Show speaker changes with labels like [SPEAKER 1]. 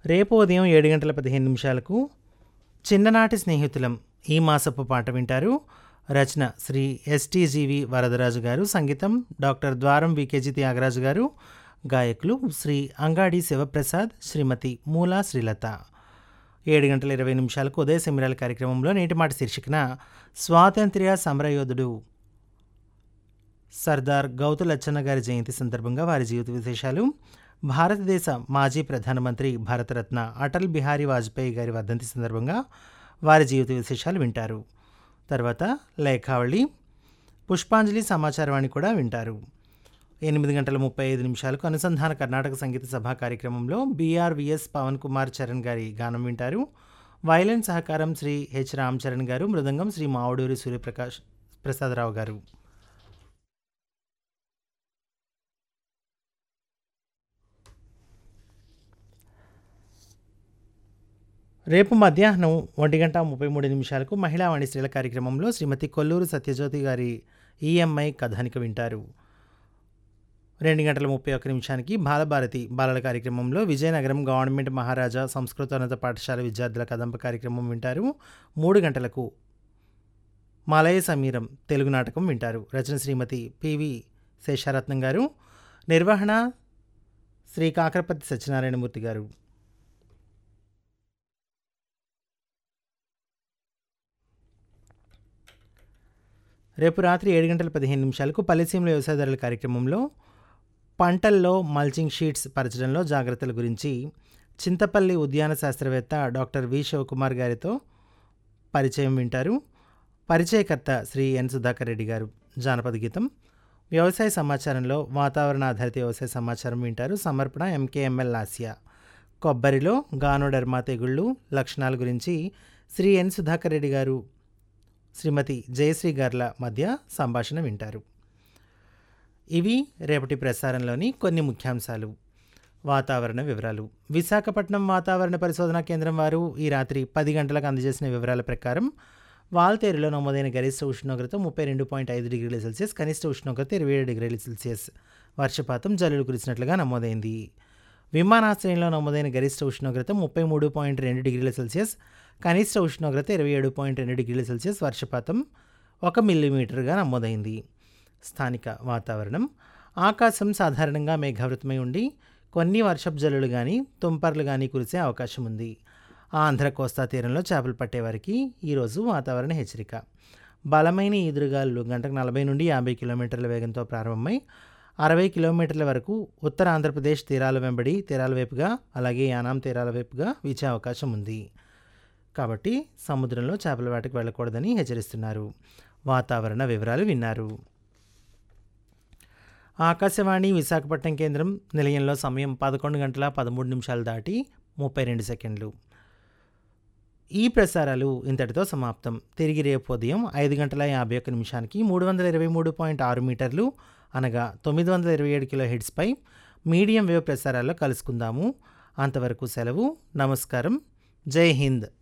[SPEAKER 1] రేపు ఉదయం ఏడు గంటల పదిహేను నిమిషాలకు చిన్ననాటి స్నేహితులం ఈ మాసపు పాట వింటారు రచన శ్రీ ఎస్టీజీవి వరదరాజు గారు సంగీతం డాక్టర్ ద్వారం వికేజీ త్యాగరాజు గారు గాయకులు శ్రీ అంగాడి శివప్రసాద్ శ్రీమతి మూలా శ్రీలత ఏడు గంటల ఇరవై నిమిషాలకు ఉదయ సెమిరాల కార్యక్రమంలో నేటి మాట శీర్షికన స్వాతంత్ర్య సమరయోధుడు సర్దార్ గౌతు లచ్చన్న గారి జయంతి సందర్భంగా వారి జీవిత విశేషాలు భారతదేశ మాజీ ప్రధానమంత్రి భారతరత్న అటల్ బిహారీ వాజ్పేయి గారి వర్ధంతి సందర్భంగా వారి జీవిత విశేషాలు వింటారు తర్వాత లేఖావళి పుష్పాంజలి సమాచారవాణి కూడా వింటారు ఎనిమిది గంటల ముప్పై ఐదు నిమిషాలకు అనుసంధాన కర్ణాటక సంగీత సభ కార్యక్రమంలో బీఆర్విఎస్ పవన్ కుమార్ చరణ్ గారి గానం వింటారు వైలెన్ సహకారం శ్రీ హెచ్ రామ్ చరణ్ గారు మృదంగం శ్రీ మావుడూరి సూర్యప్రకాష్ ప్రసాదరావు గారు రేపు మధ్యాహ్నం ఒంటి గంట ముప్పై మూడు నిమిషాలకు మహిళా వాణి స్త్రీల కార్యక్రమంలో శ్రీమతి కొల్లూరు సత్యజ్యోతి గారి ఈఎంఐ కథానిక వింటారు రెండు గంటల ముప్పై ఒక్క నిమిషానికి బాలభారతి బాలల కార్యక్రమంలో విజయనగరం గవర్నమెంట్ మహారాజా సంస్కృతోన్నత పాఠశాల విద్యార్థుల కదంప కార్యక్రమం వింటారు మూడు గంటలకు మలయ సమీరం తెలుగు నాటకం వింటారు రచన శ్రీమతి పివి శేషారత్నం గారు నిర్వహణ శ్రీ కాకరపతి సత్యనారాయణమూర్తి గారు రేపు రాత్రి ఏడు గంటల పదిహేను నిమిషాలకు పల్లెసీమల వ్యవసాయదారుల కార్యక్రమంలో పంటల్లో మల్చింగ్ షీట్స్ పరచడంలో జాగ్రత్తల గురించి చింతపల్లి ఉద్యాన శాస్త్రవేత్త డాక్టర్ వి శివకుమార్ గారితో పరిచయం వింటారు పరిచయకర్త శ్రీ ఎన్ సుధాకర్ రెడ్డి గారు జానపద గీతం వ్యవసాయ సమాచారంలో వాతావరణ ఆధారిత వ్యవసాయ సమాచారం వింటారు సమర్పణ ఎంకేఎంఎల్ లాసియా కొబ్బరిలో గానోడర్మా తెగుళ్ళు లక్షణాల గురించి శ్రీ ఎన్ సుధాకర్ రెడ్డి గారు శ్రీమతి జయశ్రీ గార్ల మధ్య సంభాషణ వింటారు ఇవి రేపటి ప్రసారంలోని కొన్ని ముఖ్యాంశాలు వాతావరణ వివరాలు విశాఖపట్నం వాతావరణ పరిశోధనా కేంద్రం వారు ఈ రాత్రి పది గంటలకు అందజేసిన వివరాల ప్రకారం వాల్తేరులో నమోదైన గరిష్ట ఉష్ణోగ్రత ముప్పై రెండు పాయింట్ ఐదు డిగ్రీల సెల్సియస్ కనిష్ట ఉష్ణోగ్రత ఇరవై ఏడు డిగ్రీల సెల్సియస్ వర్షపాతం జల్లులు కురిసినట్లుగా నమోదైంది విమానాశ్రయంలో నమోదైన గరిష్ట ఉష్ణోగ్రత ముప్పై మూడు పాయింట్ రెండు డిగ్రీల సెల్సియస్ కనిష్ట ఉష్ణోగ్రత ఇరవై ఏడు పాయింట్ రెండు డిగ్రీల సెల్సియస్ వర్షపాతం ఒక మిల్లీమీటర్గా నమోదైంది స్థానిక వాతావరణం ఆకాశం సాధారణంగా మేఘావృతమై ఉండి కొన్ని వర్షపు జల్లులు కానీ తుంపర్లు కానీ కురిసే అవకాశం ఉంది ఆంధ్ర కోస్తా తీరంలో చేపలు పట్టేవారికి ఈరోజు వాతావరణ హెచ్చరిక బలమైన ఈదురుగాలు గంటకు నలభై నుండి యాభై కిలోమీటర్ల వేగంతో ప్రారంభమై అరవై కిలోమీటర్ల వరకు ఉత్తర ఆంధ్రప్రదేశ్ తీరాల వెంబడి తీరాల వైపుగా అలాగే యానాం తీరాల వైపుగా వీచే అవకాశం ఉంది కాబట్టి సముద్రంలో చేపల వేటకు వెళ్ళకూడదని హెచ్చరిస్తున్నారు వాతావరణ వివరాలు విన్నారు ఆకాశవాణి విశాఖపట్నం కేంద్రం నిలయంలో సమయం పదకొండు గంటల పదమూడు నిమిషాలు దాటి ముప్పై రెండు సెకండ్లు ఈ ప్రసారాలు ఇంతటితో సమాప్తం తిరిగి రేపు ఉదయం ఐదు గంటల యాభై ఒక్క నిమిషానికి మూడు వందల ఇరవై మూడు పాయింట్ ఆరు మీటర్లు అనగా తొమ్మిది వందల ఇరవై ఏడు కిలో హెడ్స్పై మీడియం వేవ్ ప్రసారాల్లో కలుసుకుందాము అంతవరకు సెలవు నమస్కారం జై హింద్